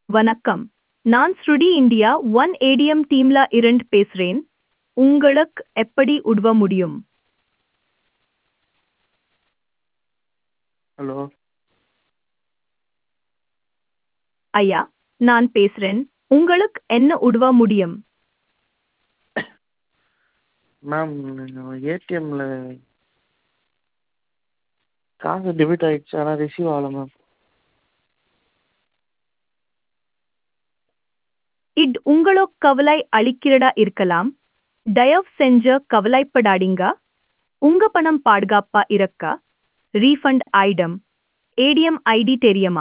வணக்கம் நான் ஸ்ருடி இந்தியா ஒன் ஏடிஎம் டீம்ல இருந்து பேசுறேன் உங்களுக்கு எப்படி உதவ முடியும் ஹலோ ஐயா நான் பேசுறேன் உங்களுக்கு என்ன உதவ முடியும் மேம் ஏடிஎம்மில் காசு டெபிட் ஆகிடுச்சு ஆனால் ரிசீவ் ஆகலை மேம் இது உங்களுக்கு கவலை அளிக்கிறதா இருக்கலாம் தயவு செஞ்சு கவலைப்படாதீங்க உங்க பணம் பாதுகாப்பா இருக்க ரீஃபண்ட் ஐடம் ஏடிஎம் ஐடி தெரியுமா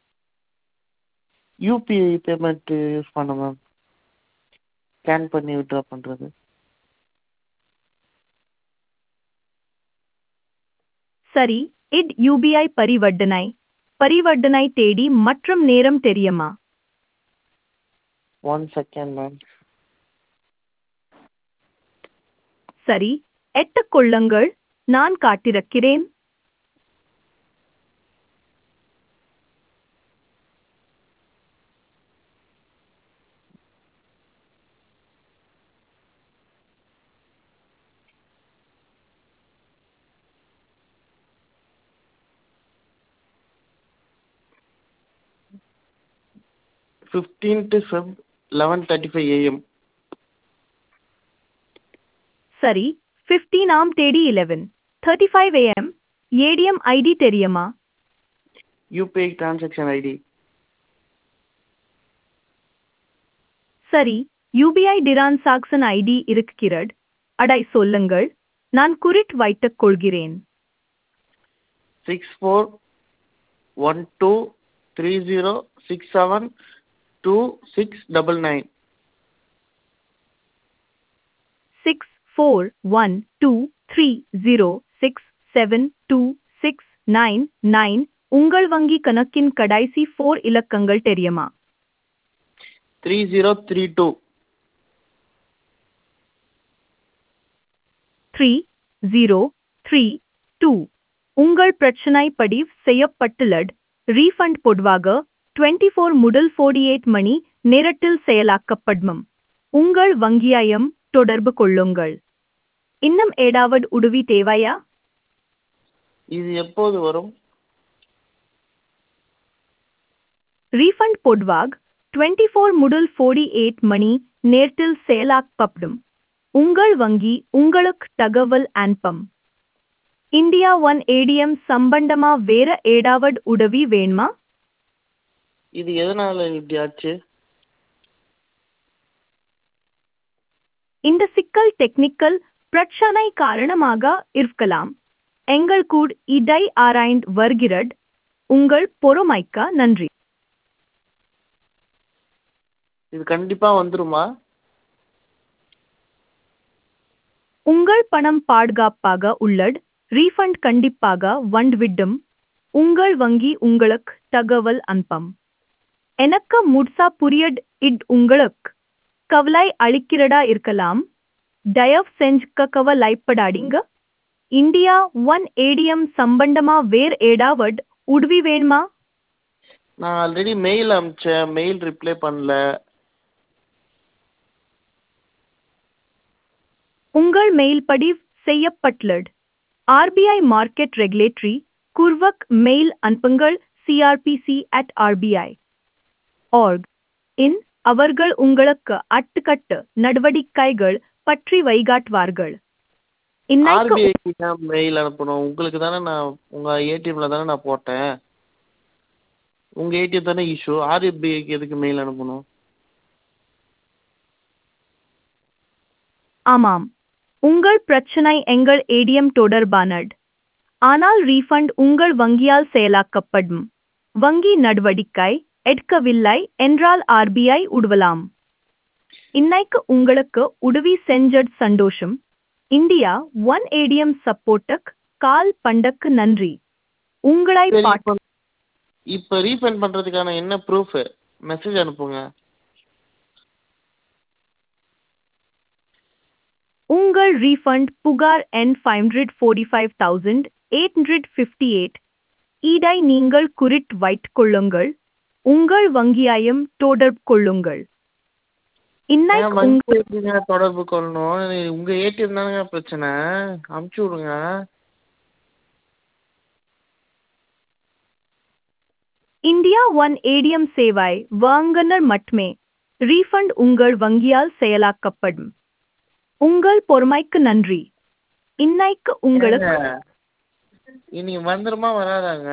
யூபிஐ பேமெண்ட்டு யூஸ் பண்ணேன் மேம் ஸ்கேன் பண்ணி வித்ட்ரா பண்ணுறது சரி இட் யூபிஐ பரிவர்த்தனை பரிவர்த்தனை தேதி மற்றும் நேரம் தெரியுமா ஒன் செகண்ட் மேம் சரி எட்டுக் கொள்ளுங்கள் நான் காட்டிருக்கிறேன் fifteenth Feb eleven thirty five AM சரி ஃபிஃப்டீனாம் தேதி eleven thirty five AM ATM ID தெரியுமா யூபிஐ டிரான்சாக்ஷன் ஐடி சரி யூபிஐ டிரான்சாக்சன் ஐடி இருக்கிறது அடை சொல்லுங்கள் நான் குறிட் வைத்துக் கொள்கிறேன் six four one two three zero six seven two six double nine six four one two three zero six seven two six nine nine உங்கள் வங்கி கணக்கின் கடைசி ஃபோர் இலக்கங்கள் தெரியுமா three zero three two three zero three two உங்கள் பிரச்சனை பதிவு செய்யப்பட்டுள்ளது ரீஃபண்ட் பொதுவாக டுவெண்ட்டி ஃபோர் முதல் ஃபோர்டி எயிட் மணி நேரத்தில் செயலாக்கப்படும் உங்கள் வங்கியாயம் தொடர்பு கொள்ளுங்கள் இன்னும் ஏதாவது உதவி தேவையா இது எப்போது வரும் ரீஃபண்ட் பொதுவாக டுவெண்ட்டி ஃபோர் முதல் ஃபோர்டி எயிட் மணி நேரத்தில் செயலாக்கப்படும் உங்கள் வங்கி உங்களுக்கு தகவல் அனுப்பும் இந்தியா ஒன் ஏடிஎம் சம்பந்தமா வேற ஏதாவது உதவி வேணுமா இது எதனால் இப்படி ஆச்சு இந்த சிக்கல் டெக்னிக்கல் பிரச்சனை காரணமாக இருக்கலாம் எங்கள் கூட இடை ஆராய்ந்து வருகிறது உங்கள் பொறுமைக்கு நன்றி இது கண்டிப்பாக வந்துருமா உங்கள் பணம் பாதுகாப்பாக உள்ளது ரீஃபண்ட் கண்டிப்பாக வந்துவிடும் உங்கள் வங்கி உங்களுக்கு தகவல் அனுப்பம் எனக்கு முழுசா புரியட் இட் உங்களுக்கு கவலை அளிக்கிறதா இருக்கலாம் தயவு செஞ்சு கவலைப்படாதீங்க இந்தியா ஒன் ஏடிஎம் சம்பந்தமா வேற ஏதாவது உதவி வேணுமா நான் ஆல்ரெடி மெயில் அனுப்பிச்சேன் மெயில் ரிப்ளை பண்ணல உங்கள் மெயில் பதிவு செய்யப்பட்டுள்ளது ஆர்பிஐ மார்க்கெட் ரெகுலேட்டரி குர்வக் மெயில் அனுப்புங்கள் CRPC at RBI org in அவர்கள் உங்களுக்கு அட்டுக்கட்டு நடவடிக்கைகள் பற்றி வைகாட்டுவார்கள் இன்னைக்கு ஆர்பிஐக்கு தான் மெயில் அனுப்பணும் உங்களுக்கு தானே நான் உங்கள் ஏடிஎம்மில் தானே நான் போட்டேன் உங்கள் ஏடிஎம் தானே இஷ்யூ ஆர்பிஐக்கு எதுக்கு மெயில் அனுப்பணும் ஆமாம் உங்கள் பிரச்சனை எங்கள் ஏடிஎம் தொடர்பானது ஆனால் ரீஃபண்ட் உங்கள் வங்கியால் செயலாக்கப்படும் வங்கி நடவடிக்கை எடுக்கவில்லை என்றால் ஆர்பிஐ உதவலாம் இன்னைக்கு உங்களுக்கு உதவி செஞ்சது சந்தோஷம் இந்தியா ஒன் ஏடிஎம் சப்போர்ட்டுக்கு கால் பண்டக்கு நன்றி உங்களை சரி பாட்டு இப்போ இப்போ ரீஃபண்ட் பண்ணுறதுக்கான என்ன ப்ரூஃபு மெசேஜ் அனுப்புங்க உங்கள் ரீஃபண்ட் புகார் எண் five hundred forty five thousand eight hundred fifty eight இதை நீங்கள் குறிட் வைத்துக் கொள்ளுங்கள் உங்கள் வங்கியாயும் தொடர்பு கொள்ளுங்கள் ஏன் இன்னைக்கு உங்க வங்கி எப்படிங்க தொடர்பு கொள்ளணும் உங்க ஏடிஎம் தானங்க பிரச்சனை அமுச்சு விடுங்க இந்தியா ஒன் ஏடிஎம் சேவாய் வாங்குனர் மட்டுமே ரீஃபண்ட் உங்கள் வங்கியால் செயலாக்கப்படும் உங்கள் பொறுமைக்கு நன்றி இன்னைக்கு உங்களுக்கு ஏங்க, இன்னைக்கு வந்துருமா வராதாங்க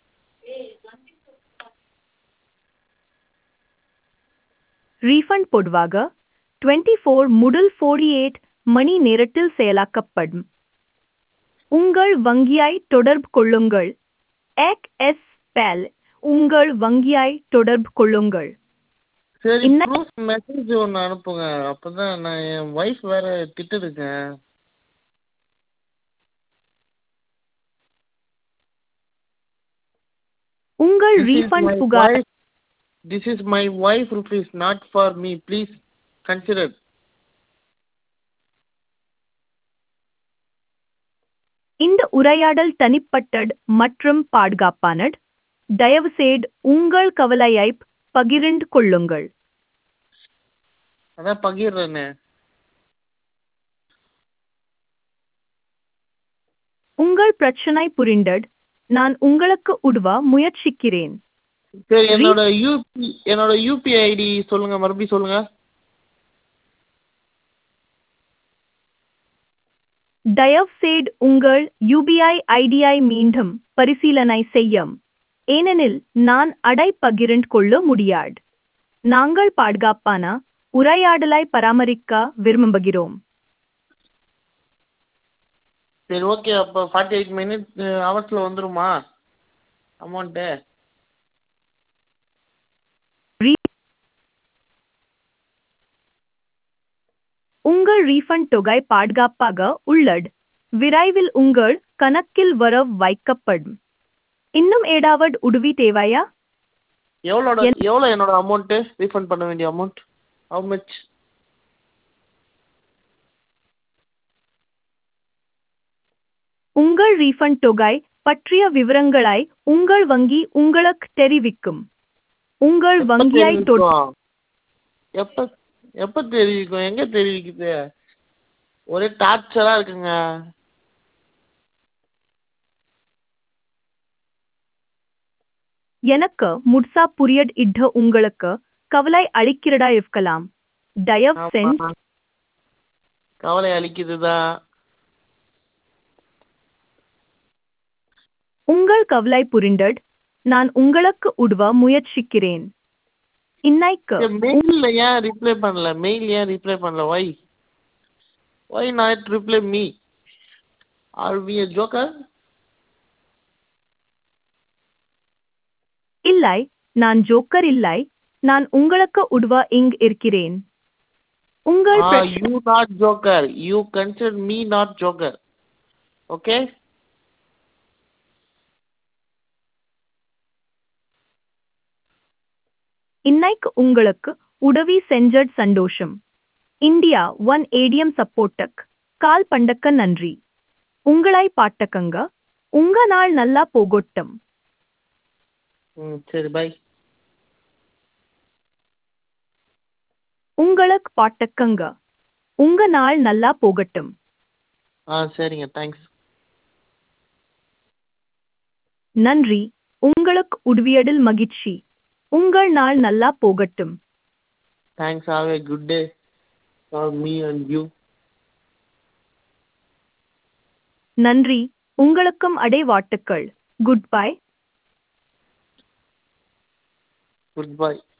ரீஃபண்ட் பொதுவாக டுவெண்ட்டி ஃபோர் முதல் ஃபோர்டி எயிட் மணி நேரத்தில் செயலாக்கப்படும் உங்கள் வங்கியாய் தொடர்பு கொள்ளுங்கள் எக் எஸ் பேல் உங்கள் வங்கியாய் தொடர்பு கொள்ளுங்கள் சரி இன்ன- ப்ரூஃப் மெசேஜ் ஒன்று அனுப்புங்க அப்பதான் நான் என் ஒய்ஃப் வேற திட்டுதுங்க உங்கள் This is ரீஃபண்ட் my புகார் wife- This is my wife rupees, not for me. Please consider. இந்த உரையாடல் தனிப்பட்டது மற்றும் பாதுகாப்பானது தயவுசெய்து உங்கள் கவலையை பகிர்ந்து கொள்ளுங்கள் அதான் பகிர்றேனே உங்கள் பிரச்சனை புரிந்தது நான் உங்களுக்கு உதவ முயற்சிக்கிறேன் சரி என்னோட யூபி என்னோட யூபிஐ ஐடி சொல்லுங்க மறுபடியும் சொல்லுங்க தயவுசெய்து உங்கள் யூபிஐ ஐடியை மீண்டும் பரிசீலனை செய்யும் ஏனெனில் நான் அடை பகிர்ந்து கொள்ள முடியாது நாங்கள் பாதுகாப்பான உரையாடலை பராமரிக்க விரும்புகிறோம் சரி ஓகே அப்போ ஃபார்ட்டி எயிட் மினிட் ஹவர்ஸில் வந்துருமா அமௌண்ட்டு உங்கள் ரீஃபண்ட் தொகை பாதுகாப்பாக உள்ளது விரைவில் உங்கள் கணக்கில் வர வைக்கப்படும் இன்னும் ஏதாவது உதவி தேவையா எவ்வளோட என்- எவ்வளோ என்னோட அமௌண்ட்டு ரீஃபண்ட் பண்ண வேண்டிய அமௌண்ட் ஹவு மச் உங்கள் ரீஃபண்ட் தொகை பற்றிய விவரங்களை உங்கள் வங்கி உங்களுக்கு தெரிவிக்கும் உங்கள் வங்கியை தொட எப்போ எப்போ தெரிவிக்கும் எங்கே தெரிவிக்குது ஒரே டார்ச்சராக இருக்குங்க எனக்கு முட்சா புரியட் இட்ட உங்களுக்கு கவலை அளிக்கிறதா இருக்கலாம் தயவு செஞ்சு ஆமா. கவலை அளிக்குது தான் உங்கள் கவலை புரிந்தது நான் உங்களுக்கு உதவ முயற்சிக்கிறேன் இன்னைக்கு மெயிலில் ஏன் ரிப்ளை பண்ணல மெயில் ஏன் ரிப்ளை பண்ணல why why not reply me are we a joker இல்லை நான் ஜோக்கர் இல்லை நான் உங்களுக்கு உதவ இங் இருக்கிறேன் உங்கள் Ah, பிரச்ச- you not joker. You consider me not joker. Okay? இன்னைக்கு உங்களுக்கு உதவி செஞ்ச சந்தோஷம் இந்தியா ஒன் ஏடிஎம் சப்போர்ட்டக் கால் பண்டக்க நன்றி உங்களை பாட்டக்கங்க உங்க நாள் நல்லா போகட்டும் ம் சரி பை உங்களுக்கு பாட்டக்கங்க உங்க நாள் நல்லா போகட்டும் ஆ சரிங்க தேங்க்ஸ் நன்றி உங்களுக்கு உதவியதில் மகிழ்ச்சி உங்கள் நாள் நல்லா போகட்டும் thanks have a good day for me and you நன்றி உங்களுக்கும் அடை வாட்டுக்கள் குட் பை குட் பை